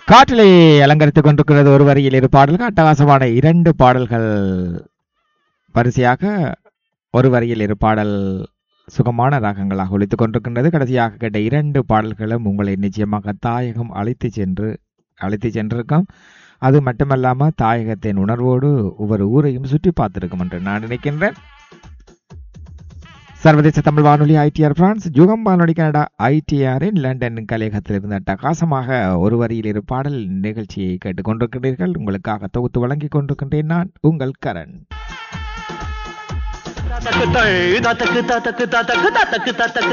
காற்றிலே அலங்கரித்துக் கொண்டிருக்கிறது ஒரு வரியில் இரு பாடல்கள் அட்டகாசமான இரண்டு பாடல்கள் வரிசையாக ஒரு வரியில் இரு பாடல் சுகமான ராகங்களாக ஒலித்துக் கொண்டிருக்கின்றது கடைசியாக கேட்ட இரண்டு பாடல்களும் உங்களை நிச்சயமாக தாயகம் அழைத்து சென்று அழைத்து சென்றிருக்கும் அது மட்டுமல்லாமல் தாயகத்தின் உணர்வோடு ஒவ்வொரு ஊரையும் சுற்றி பார்த்திருக்கும் என்று நான் நினைக்கின்றேன் சர்வதேச தமிழ் வானொலி ஐடிஆர் பிரான்ஸ் ஜுகம் வானொலி கனடா ஐடிஆரின் லண்டன் கலையகத்தில் இருந்த அட்டகாசமாக ஒரு வரியில் இரு பாடல் நிகழ்ச்சியை கேட்டுக்கொண்டிருக்கிறீர்கள் உங்களுக்காக தொகுத்து வழங்கிக் கொண்டிருக்கின்றேன் நான் உங்கள் கரண் தக்கு தக்கு தக்கு தக்கு தக்கு தக்கு தக்கு